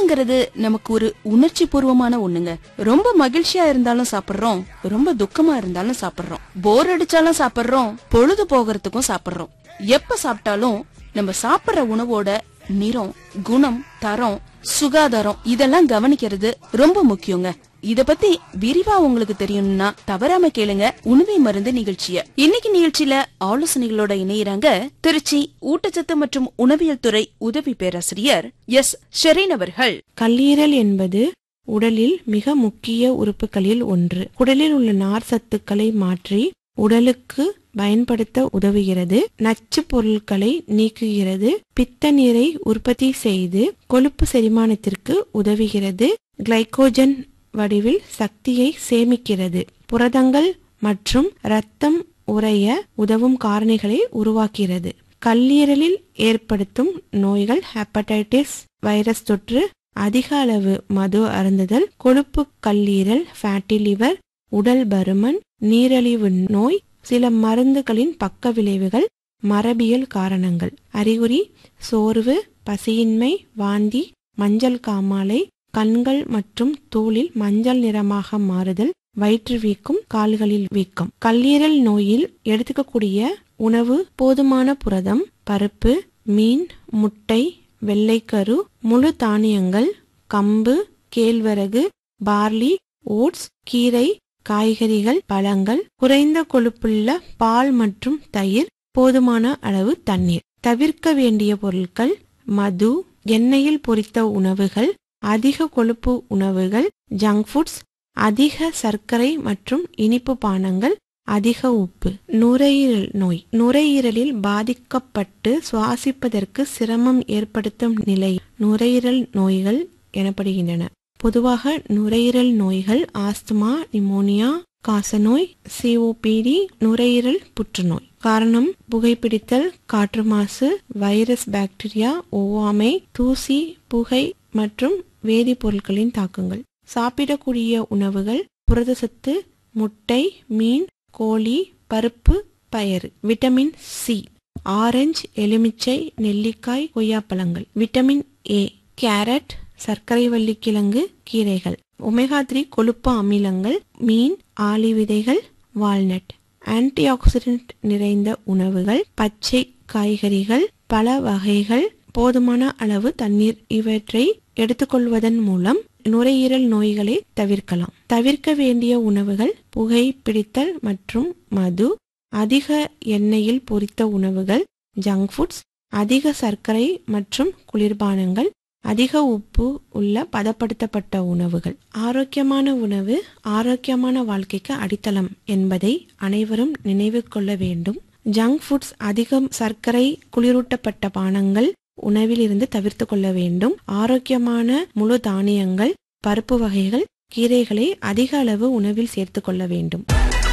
உணவுங்கிறது நமக்கு ஒரு உணர்ச்சி பூர்வமான ஒண்ணுங்க ரொம்ப மகிழ்ச்சியா இருந்தாலும் சாப்பிடுறோம் ரொம்ப துக்கமா இருந்தாலும் சாப்பிடுறோம் போர் அடிச்சாலும் சாப்பிடுறோம் பொழுது போகிறதுக்கும் சாப்பிடுறோம் எப்ப சாப்பிட்டாலும் நம்ம சாப்பிடுற உணவோட நிறம் குணம் தரம் சுகாதாரம் இதெல்லாம் கவனிக்கிறது ரொம்ப முக்கியங்க இத பத்தி விரிவா உங்களுக்கு தெரியணும்னா தவறாம கேளுங்க உணவை மருந்து நிகழ்ச்சிய இன்னைக்கு நிகழ்ச்சியில ஆலோசனைகளோட இணையறாங்க திருச்சி ஊட்டச்சத்து மற்றும் உணவியல் துறை உதவி பேராசிரியர் எஸ் ஷெரீன் அவர்கள் கல்லீரல் என்பது உடலில் மிக முக்கிய உறுப்புகளில் ஒன்று உடலில் உள்ள நார் சத்துக்களை மாற்றி உடலுக்கு பயன்படுத்த உதவுகிறது நச்சு பொருட்களை நீக்குகிறது பித்த நீரை உற்பத்தி செய்து கொழுப்பு செரிமானத்திற்கு உதவுகிறது கிளைகோஜன் வடிவில் சக்தியை சேமிக்கிறது புரதங்கள் மற்றும் இரத்தம் உறைய உதவும் காரணிகளை உருவாக்குகிறது கல்லீரலில் ஏற்படுத்தும் நோய்கள் ஹெப்படைட்டிஸ் வைரஸ் தொற்று அதிக அளவு மது அருந்துதல் கொழுப்பு கல்லீரல் ஃபேட்டி லிவர் உடல் பருமன் நீரிழிவு நோய் சில மருந்துகளின் பக்க விளைவுகள் மரபியல் காரணங்கள் அறிகுறி சோர்வு பசியின்மை வாந்தி மஞ்சள் காமாலை கண்கள் மற்றும் தோலில் மஞ்சள் நிறமாக மாறுதல் வயிற்று வீக்கம் கால்களில் வீக்கம் கல்லீரல் நோயில் எடுத்துக்கக்கூடிய உணவு போதுமான புரதம் பருப்பு மீன் முட்டை வெள்ளைக்கரு முழு தானியங்கள் கம்பு கேழ்வரகு பார்லி ஓட்ஸ் கீரை காய்கறிகள் பழங்கள் குறைந்த கொழுப்புள்ள பால் மற்றும் தயிர் போதுமான அளவு தண்ணீர் தவிர்க்க வேண்டிய பொருட்கள் மது எண்ணெயில் பொரித்த உணவுகள் அதிக கொழுப்பு உணவுகள் ஜங்க் ஃபுட்ஸ் அதிக சர்க்கரை மற்றும் இனிப்பு பானங்கள் அதிக உப்பு நுரையீரல் நோய் நுரையீரலில் பாதிக்கப்பட்டு சுவாசிப்பதற்கு சிரமம் ஏற்படுத்தும் நிலை நுரையீரல் நோய்கள் எனப்படுகின்றன பொதுவாக நுரையீரல் நோய்கள் ஆஸ்துமா நிமோனியா காசநோய் சிஓபிடி நுரையீரல் புற்றுநோய் காரணம் புகைப்பிடித்தல் காற்று மாசு வைரஸ் பாக்டீரியா ஒவ்வாமை தூசி புகை மற்றும் வேதிப்பொருட்களின் தாக்கங்கள் சாப்பிடக்கூடிய உணவுகள் புரதசத்து முட்டை மீன் கோழி பருப்பு பயறு விட்டமின் சி ஆரஞ்சு எலுமிச்சை நெல்லிக்காய் கொய்யாப்பழங்கள் விட்டமின் ஏ கேரட் சர்க்கரை வள்ளிக்கிழங்கு கீரைகள் ஒமேகா த்ரீ கொழுப்பு அமிலங்கள் மீன் ஆளி விதைகள் வால்நட் ஆன்டி ஆக்சிடென்ட் நிறைந்த உணவுகள் பச்சை காய்கறிகள் பல வகைகள் போதுமான அளவு தண்ணீர் இவற்றை எடுத்துக்கொள்வதன் மூலம் நுரையீரல் நோய்களை தவிர்க்கலாம் தவிர்க்க வேண்டிய உணவுகள் புகை பிடித்தல் மற்றும் மது அதிக எண்ணெயில் பொரித்த உணவுகள் ஜங்க் ஃபுட்ஸ் அதிக சர்க்கரை மற்றும் குளிர்பானங்கள் அதிக உப்பு உள்ள பதப்படுத்தப்பட்ட உணவுகள் ஆரோக்கியமான உணவு ஆரோக்கியமான வாழ்க்கைக்கு அடித்தளம் என்பதை அனைவரும் நினைவு கொள்ள வேண்டும் ஜங்க் ஃபுட்ஸ் அதிகம் சர்க்கரை குளிரூட்டப்பட்ட பானங்கள் உணவில் இருந்து தவிர்த்து கொள்ள வேண்டும் ஆரோக்கியமான முழு தானியங்கள் பருப்பு வகைகள் கீரைகளை அதிக அளவு உணவில் சேர்த்து கொள்ள வேண்டும்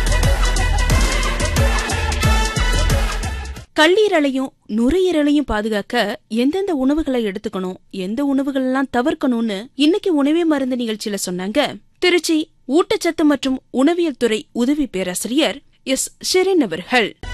கல்லீரலையும் நுரையீரலையும் பாதுகாக்க எந்தெந்த உணவுகளை எடுத்துக்கணும் எந்த உணவுகள் எல்லாம் தவிர்க்கணும்னு இன்னைக்கு உணவே மருந்து நிகழ்ச்சியில சொன்னாங்க திருச்சி ஊட்டச்சத்து மற்றும் உணவியல் துறை உதவி பேராசிரியர் எஸ் ஷெரின் அவர்கள்